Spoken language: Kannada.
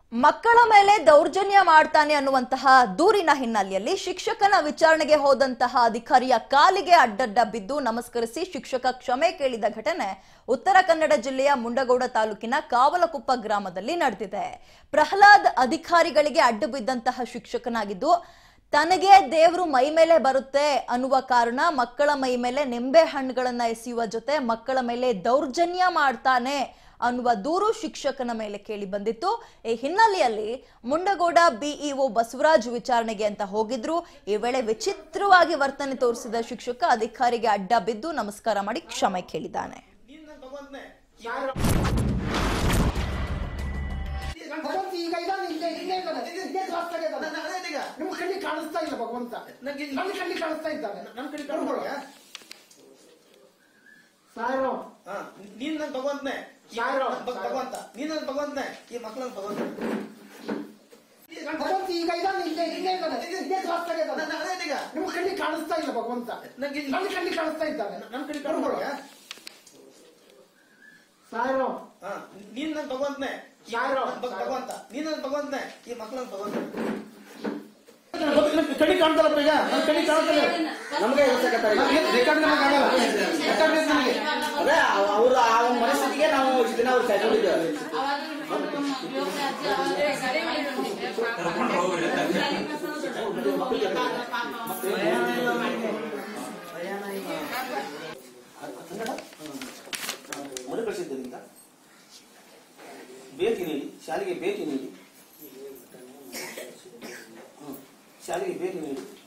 ಮಕ್ಕಳ ಮೇಲೆ ದೌರ್ಜನ್ಯ ಮಾಡ್ತಾನೆ ಅನ್ನುವಂತಹ ದೂರಿನ ಹಿನ್ನೆಲೆಯಲ್ಲಿ ಶಿಕ್ಷಕನ ವಿಚಾರಣೆಗೆ ಹೋದಂತಹ ಅಧಿಕಾರಿಯ ಕಾಲಿಗೆ ಅಡ್ಡಡ್ಡ ಬಿದ್ದು ನಮಸ್ಕರಿಸಿ ಶಿಕ್ಷಕ ಕ್ಷಮೆ ಕೇಳಿದ ಘಟನೆ ಉತ್ತರ ಕನ್ನಡ ಜಿಲ್ಲೆಯ ಮುಂಡಗೌಡ ತಾಲೂಕಿನ ಕಾವಲಕುಪ್ಪ ಗ್ರಾಮದಲ್ಲಿ ನಡೆದಿದೆ ಪ್ರಹ್ಲಾದ್ ಅಧಿಕಾರಿಗಳಿಗೆ ಅಡ್ಡು ಬಿದ್ದಂತಹ ಶಿಕ್ಷಕನಾಗಿದ್ದು ತನಗೆ ದೇವರು ಮೈ ಮೇಲೆ ಬರುತ್ತೆ ಅನ್ನುವ ಕಾರಣ ಮಕ್ಕಳ ಮೈ ಮೇಲೆ ನಿಂಬೆ ಹಣ್ಣುಗಳನ್ನ ಎಸೆಯುವ ಜೊತೆ ಮಕ್ಕಳ ಮೇಲೆ ದೌರ್ಜನ್ಯ ಮಾಡ್ತಾನೆ ಅನ್ನುವ ದೂರು ಶಿಕ್ಷಕನ ಮೇಲೆ ಕೇಳಿ ಬಂದಿತ್ತು ಈ ಹಿನ್ನೆಲೆಯಲ್ಲಿ ಮುಂಡಗೋಡ ಬಿಇಒ ಬಸವರಾಜ್ ವಿಚಾರಣೆಗೆ ಅಂತ ಹೋಗಿದ್ರು ಈ ವೇಳೆ ವಿಚಿತ್ರವಾಗಿ ವರ್ತನೆ ತೋರಿಸಿದ ಶಿಕ್ಷಕ ಅಧಿಕಾರಿಗೆ ಅಡ್ಡ ಬಿದ್ದು ನಮಸ್ಕಾರ ಮಾಡಿ ಕ್ಷಮೆ ಕೇಳಿದ್ದಾನೆ ಭಗವಂತ ಈಗ ಇದಾನೆ ಇಲ್ಲೇ ಇಲ್ಲೇ ಇದ್ದಾನೆ ಇಲ್ಲೇ ಕ್ರಾಸ್ ಇದ್ದಾನೆ ನಿಮ್ ಕಣ್ಣಿಗೆ ಕಾಣಿಸ್ತಾ ಇಲ್ಲ ಭಗವಂತ ನಂಗೆ- ನನ್ನ ಕಣ್ಣಿಗೆ ಕಾಣಿಸ್ತಾ ಇದ್ದಾನೆ ನನ್ ಕಡೆ ನೋಡ್ಕೊಳ್ಳೋ. ಸಾರು ಹಾ, ನೀನ್ ನನ್ ಭಗವಂತನೇ ಯಾರು? ಭಗವಂತ ನೀನ್ ನನ್ ಭಗವಂತನೇ ಈ ಮಕ್ಕಳನ್ನ ಭಗವಂತ ಭಗವಂತ ಈಗ ಇದಾನೆ ಇಲ್ಲೇ ಇಲ್ಲೇ ಇದ್ದಾನೆ ಇಲ್ಲೇ ಕ್ರಾಸ್ ಇದ್ದಾನೆ ನನ್ನ ಅದೇ ಈಗ ನಿಮ್ ಕಣ್ಣಿಗೆ ಕಾಣಿಸ್ತಾ ಇಲ್ಲ ಭಗವಂತ ನಂಗೆ- ನನ್ನ ಕಣ್ಣಿಗೆ ಕಾಣಿಸ್ತಾ ಇದ್ದಾನೆ ನನ್ ಕಡೆ ನೋಡ್ಕೊಳ್ಳೋ. ಸಾರು ಹಾ, ನೀನ್ ನನ್ ಭಗವಂತನೇ ಯಾರು? ಭಗವಂತ ನೀನ್ ನನ್ ಭಗವಂತನೇ ಈ ಮಕ್ಕಳನ್ನ ಭಗವಂತ ಕಣ್ಣಿ ಕಾಣ್ತಾರಪ್ಪ ಈಗ ನನ್ನ ಕಣ್ಣಿ ಕಾಣ್ತಲ್ಲ ನಮಗೆ ರೆಕಾರ್ಡ್ ಆಗಲ್ಲ ರೆಕಾರ್ಡ್ ಬೇಕು ನನಗೆ ಅದೇ ಅವ್ರ ಆ ಒಂದು ಮನಸ್ಥಿತಿಗೆ ನಾವು ಇಷ್ಟು ದಿನ ಅವ್ರು ಕಾಯ್ಕೊಂಡಿದ್ದೇವೆ ಮರುಕಳಿಸಿದ್ದರಿಂದ ಭೇಟಿ ನೀಡಿ ಶಾಲೆಗೆ ಭೇಟಿ ನೀಡಿ ಹ್ಮ್. ಶಾಲೆಗೆ ಭೇಟಿ ನೀಡಿ